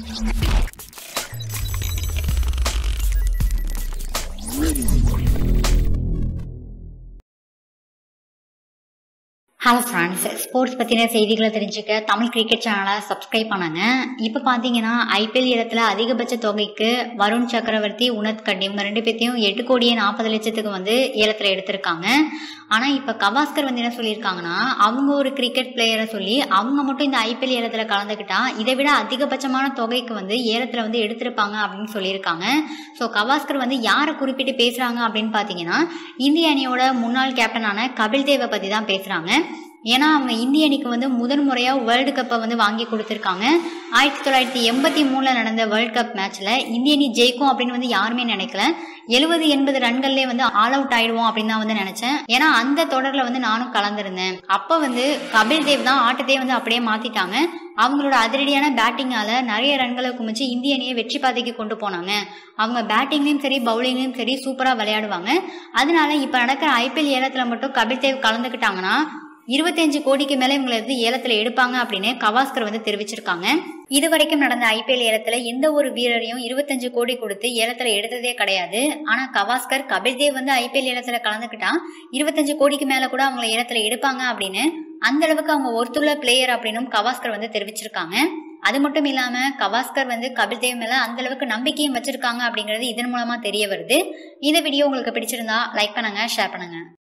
hello friends sports பற்றின செய்திகளை தெரிஞ்சுக்க தமிழ் கிரிக்கெட் சேனலை சப்ஸ்கிரைப் பண்ணுங்க இப்போ பார்த்தீங்கன்னா ஐபிஎல் இடத்துல அதிகபட்ச தொகைக்கு வருண் சக்கரவர்த்தி உனத் கட்டி இவங்க ரெண்டு பேர்த்தையும் எட்டு கோடியே நாற்பது லட்சத்துக்கு வந்து ஏலத்தில் எடுத்திருக்காங்க ஆனால் இப்போ கவாஸ்கர் வந்து என்ன சொல்லியிருக்காங்கன்னா அவங்க ஒரு கிரிக்கெட் பிளேயரை சொல்லி அவங்க மட்டும் இந்த ஐபிஎல் ஏலத்தில் கலந்துக்கிட்டா இதை விட அதிகபட்சமான தொகைக்கு வந்து ஏலத்தில் வந்து எடுத்திருப்பாங்க அப்படின்னு சொல்லியிருக்காங்க ஸோ கவாஸ்கர் வந்து யாரை குறிப்பிட்டு பேசுகிறாங்க அப்படின்னு பார்த்தீங்கன்னா இந்திய அணியோட முன்னாள் கேப்டனான கபில் தேவை பற்றி தான் பேசுகிறாங்க ஏன்னா அவங்க இந்திய அணிக்கு வந்து முதன் முறையாக வேர்ல்டு கப்பை வந்து வாங்கி கொடுத்துருக்காங்க ஆயிரத்தி தொள்ளாயிரத்தி எண்பத்தி மூணில் நடந்த வேர்ல்டு கப் மேட்ச்சில் இந்திய அணி ஜெயிக்கும் அப்படின்னு வந்து யாருமே நினைக்கல எழுபது எண்பது ரன்கள்லேயே வந்து ஆல் அவுட் ஆயிடுவோம் அப்படின்னு தான் வந்து நினைச்சேன் ஏன்னா அந்த தொடரில் வந்து நானும் கலந்துருந்தேன் அப்போ வந்து கபில் தேவ் தான் ஆட்டத்தையே வந்து அப்படியே மாத்திட்டாங்க அவங்களோட அதிரடியான பேட்டிங்கால நிறைய ரன்களை குமிச்சு இந்திய அணியை வெற்றி பாதைக்கு கொண்டு போனாங்க அவங்க பேட்டிங்லையும் சரி பவுலிங்லையும் சரி சூப்பராக விளையாடுவாங்க அதனால இப்போ நடக்கிற ஐபிஎல் ஏலத்தில் மட்டும் கபில் தேவ் கலந்துக்கிட்டாங்கன்னா இருபத்தஞ்சு கோடிக்கு மேலே இவங்களை வந்து ஏலத்தில் எடுப்பாங்க அப்படின்னு கவாஸ்கர் வந்து தெரிவிச்சிருக்காங்க இது வரைக்கும் நடந்த ஐபிஎல் ஏலத்தில் எந்த ஒரு வீரரையும் இருபத்தஞ்சு கோடி கொடுத்து ஏலத்தில் எடுத்ததே கிடையாது ஆனால் கவாஸ்கர் கபில் தேவ் வந்து ஐபிஎல் ஏலத்தில் கலந்துக்கிட்டா இருபத்தஞ்சு கோடிக்கு மேலே கூட அவங்கள ஏலத்தில் எடுப்பாங்க அப்படின்னு அந்த அளவுக்கு அவங்க ஒருத்துள்ள பிளேயர் அப்படின்னும் கவாஸ்கர் வந்து தெரிவிச்சிருக்காங்க அது மட்டும் இல்லாம கவாஸ்கர் வந்து கபில் தேவ் மேல அந்த அளவுக்கு நம்பிக்கையும் வச்சிருக்காங்க அப்படிங்கிறது இதன் மூலமா தெரிய வருது இந்த வீடியோ உங்களுக்கு பிடிச்சிருந்தா லைக் பண்ணுங்க ஷேர் பண்ணுங்க